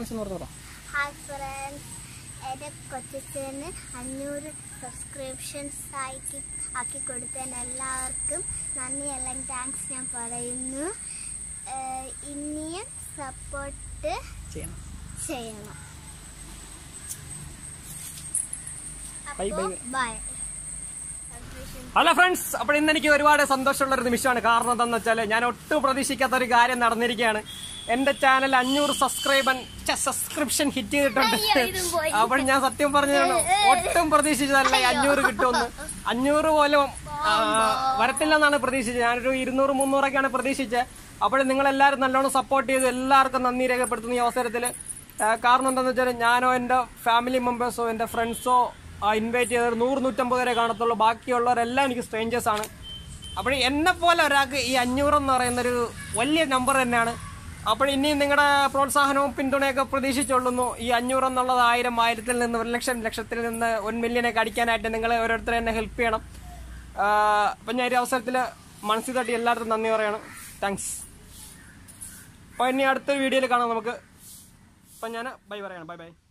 Friends എന്ന് പറഞ്ഞോളാം hi friends എൻ്റെ കൊച്ചന് അഞ്ഞൂറ് സബ്സ്ക്രിപ്ഷൻസ് ആക്കി ആക്കി കൊടുത്തതിന് എല്ലാവർക്കും നന്ദി എല്ലാം താങ്ക്സ് ഞാൻ പറയുന്നു ഏഹ് ഇനിയും സപ്പോർട്ട് ചെയ്യണം ചെയ്യണം Bye, bye, bye hello friends അപ്പോൾ ഇന്ന് എനിക്ക് ഒരുപാട് സന്തോഷമുള്ള ഒരു നിമിഷമാണ് കാരണം എന്താണെന്ന് വെച്ചാൽ ഞാൻ ഒട്ടും പ്രതീക്ഷിക്കാത്ത ഒരു കാര്യം നടന്നിരിക്കുകയാണ് എന്റെ ചാനൽ അഞ്ഞൂറ് സബ്സ്ക്രൈബൻ സബ്സ്ക്രിപ്ഷൻ ഹിറ്റ് അയ്യോ, ഇതും ചെയ്തിട്ടുണ്ട് പോയി. അപ്പോൾ ഞാൻ സത്യം പറഞ്ഞതാണ് ഒട്ടും പ്രതീക്ഷിച്ചതല്ല ഈ അഞ്ഞൂറ് കിട്ടുമെന്ന് അഞ്ഞൂറ് പോലും ആ, വരത്തില്ലെന്നാണ് പ്രതീക്ഷിച്ചത് ഞാനൊരു ഇരുന്നൂറ് മുന്നൂറൊക്കെയാണ് പ്രതീക്ഷിച്ചത് അപ്പോൾ നിങ്ങൾ എല്ലാവരും നല്ലോണം സപ്പോർട്ട് ചെയ്ത് എല്ലാവർക്കും നന്ദി രേഖപ്പെടുത്തുന്ന ഈ അവസരത്തിൽ കാരണം എന്താണെന്ന് വെച്ചാൽ ഞാനോ എൻ്റെ ഫാമിലി മെമ്പേഴ്സോ എൻ്റെ ഫ്രണ്ട്സോ ഇൻവൈറ്റ് ചെയ്തത് നൂറ് നൂറ്റമ്പത് വരെ കാണത്തുള്ളൂ ബാക്കിയുള്ളവരെല്ലാം എനിക്ക് സ്ട്രേഞ്ചേഴ്സ് ആണ് അപ്പോൾ എന്നെ പോലെ ഒരാൾക്ക് ഈ അഞ്ഞൂറ് എന്ന് പറയുന്നൊരു വലിയ നമ്പർ തന്നെയാണ് അപ്പോൾ ഇനിയും നിങ്ങളുടെ പ്രോത്സാഹനവും പിന്തുണയൊക്കെ പ്രതീക്ഷിച്ചുകൊള്ളുന്നു ഈ അഞ്ഞൂറ് എന്നുള്ളത് ആയിരം ആയിരത്തിൽ നിന്ന് ഒരു ലക്ഷം ലക്ഷത്തിൽ നിന്ന് വൺ മില്യനൊക്കെ അടിക്കാനായിട്ട് നിങ്ങൾ ഓരോരുത്തരെ എന്നെ ഹെൽപ്പ് ചെയ്യണം അപ്പം ഞാൻ ഈ അവസരത്തിൽ മനസ്സിൽ തട്ടി എല്ലാവർക്കും നന്ദി പറയണം താങ്ക്സ് അപ്പോൾ ഇനി അടുത്ത വീഡിയോയിൽ കാണാം നമുക്ക് അപ്പം ഞാൻ ബൈ പറയണം ബൈ ബൈ